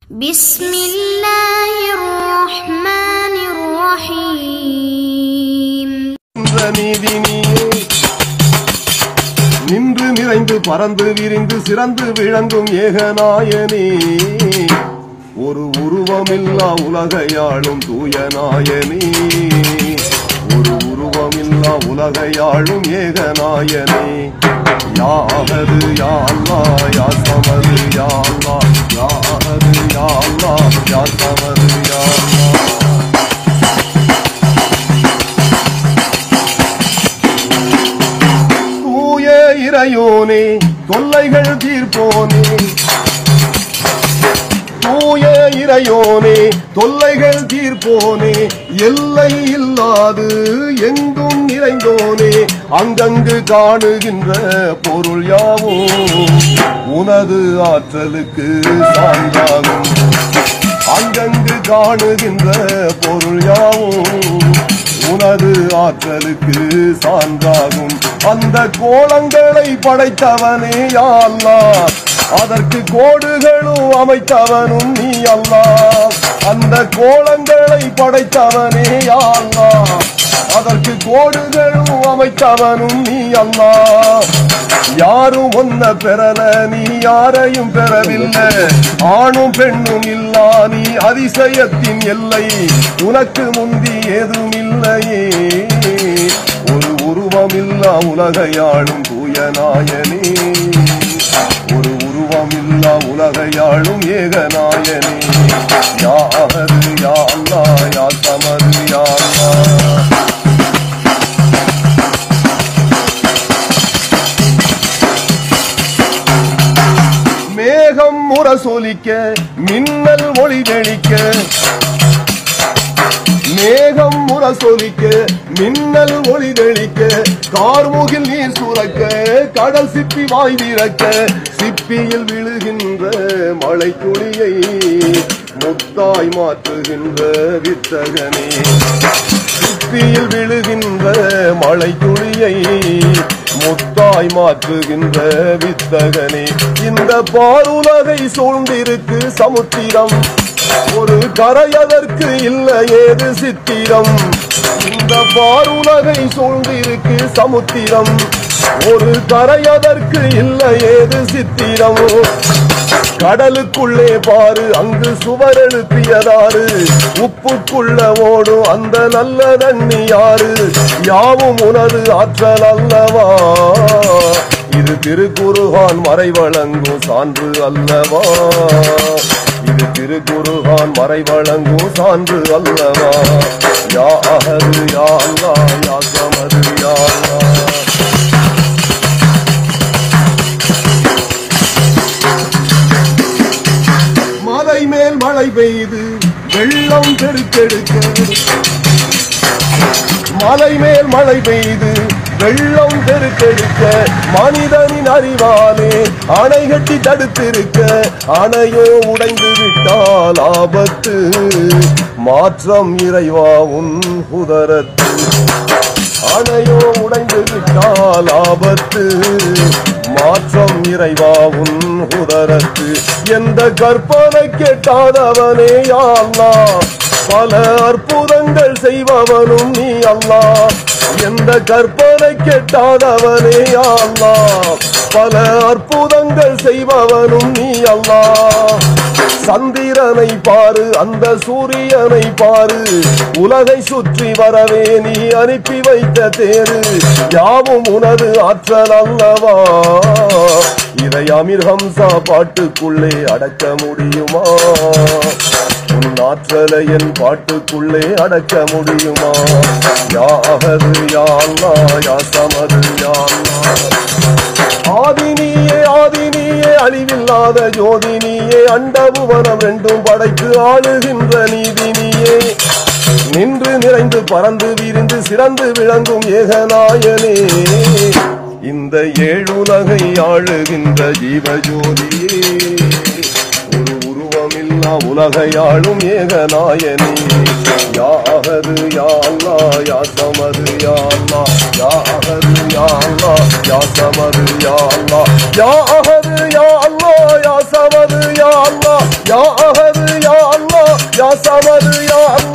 بسم الله الرحمن الرحيم என்ற நீதி நீயே நின்று நிறைந்து பறந்து விரிந்து சிறந்து விளங்கும் ஏகநாயனே ஒரு உருவமில்லா உலகையாளும் தூய நாயனே ஒரு உருவமில்லா உலகையாளும் ஏகநாயனே யாவது யாழ்லா யா சமது யாழ்லா யாவது யாழ்லா யா சமது யாழ்லா தூய இறையோனே தொல்லைகள் தீர்ப்போனே தூய இறையோனே தொல்லைகள் தீர்ப்போனே எல்லை இல்லாது எங்கும் நிறைந்தோனே அங்கங்கு காணுகின்ற பொருள் யாவும் உனது ஆற்றலுக்கு சான்றாகும் அங்கங்கு காணுகின்ற பொருள் யாவும் உனது ஆற்றலுக்கு சான்றாகும் அந்த கோலங்களை படைத்தவனே யா அல்லாஹ் அதற்கு கோடுகளும் அமைத்தவனும் நீ அல்லாஹ் அந்த கோலங்களை படைத்தவனே யா அல்லாஹ் அதற்கு கோடுகளும் அமைத்தவனும் நீ அல்லாஹ் யாரும் ஒன்ன பெறல நீ யாரையும் பெறவில்லை ஆணும் பெண்ணும் இல்லா நீ அதிசயத்தின் எல்லை உனக்கு முந்தி ஏதும் இல்லையே ஒரு உருவமில்லா உலகையாளும் தூய நாயனே ஒரு உருவமில்லா உலகையாளும் ஏகநாயனே யாவது யா அல்லாஹ் யா சமது யா அல்லாஹ் மேகம் முரசொலிக்க மின்னல் ஒளி தெளிக்க மேகம் முரசொலிக்க மின்னல் ஒளி தெளிக்க கார்முகில் நீர் சுரக்க கடல் சிப்பி வாய் திறக்க சிப்பியில் விழுகின்ற மழை துளியை முத்தாய் மாற்றுகின்ற வித்தகனே சிப்பியில் விழுகின்ற மழை துளியை முத்தாய் மாற்றுகின்ற வித்தகனே இந்த பாருலகை சூழ்ந்திருக்கு சமுத்திரம் ஒரு கரையதற்கு இல்லை ஏது சித்திரம் இந்த பாருலகை சூழ்ந்திருக்கு சமுத்திரம் ஒரு கரையதற்கு இல்லை ஏது சித்திரம் கடலுக்குள்ளே பாரு அங்கு சுவர் எழுப்பியதாறு உப்புக்குள்ள ஓடும் அந்த நல்ல தண்ணி யாரு யாவும் உனது ஆற்றல் அல்லவா இது திருக்குருகான் மறை வழங்கும் சான்று அல்லவா இது திருக்குருகான் மறை வழங்கும் சான்று அல்லவா யா அஹது யா அல்லா யா சமது யா அல்லாஹ். மலை மேல் மழை பெய்து வெள்ளம் பெருக்கெடுக்க மலை மேல் மழை பெய்து வெள்ளம் பெருக்கெடுக்க மனிதனின் அறிவாலே அணை கட்டி தடுத்திருக்க அணையோ உடைந்து விட்டால் ஆபத்து மாற்றம் இறைவா உன் உதரத்து அணையோ உடைந்து விட்டால் ஆபத்து மாற்றம் இறைவா உன் உதரத்து எந்த கற்பனை கேட்டாதவனே யா அல்லாஹ் பல அற்புதங்கள் செய்பவனும் நீ அல்லாஹ் எந்த கற்பனை கேட்டாதவனே யா அல்லாஹ் பல அற்புதங்கள் செய்பவனும் நீ அல்லாஹ் சந்திரனை பாரு அந்த சூரியனை பாரு உலகை சுற்றி வரவே நீ அனுப்பி வைத்த தேரு யாவும் உனது ஆற்றல் அல்லவா இதை அமீர் ஹம்சா பாட்டுக்குள்ளே அடக்க முடியுமா உன் ஆற்றலை என் பாட்டுக்குள்ளே அடக்க முடியுமா யாவது யா அல்லாஹ் யா சமது யா அல்லாஹ் ஆதினியே ஆதினியே அழிவில்லாத ஜோதினியே அண்டபுவனம் ரெண்டும் படைத்து ஆளுகின்ற நீதினியே நின்று நிறைந்து பறந்து விரிந்து சிறந்து விளங்கும் ஏகநாயனே இந்த ஏழுலகை ஆளுகின்ற ஜீவஜோதியே ஒரு உருவமில்லா உலகையாளும் ஏகநாயனே யாகது யா அல்லா யா சமது யா அல்லா யாகது யா அல்லா யா சமது யா அல்லா யாகது யா அல்லா யா சமது யா அல்லா யாகது சமது யா அல்லாஹ்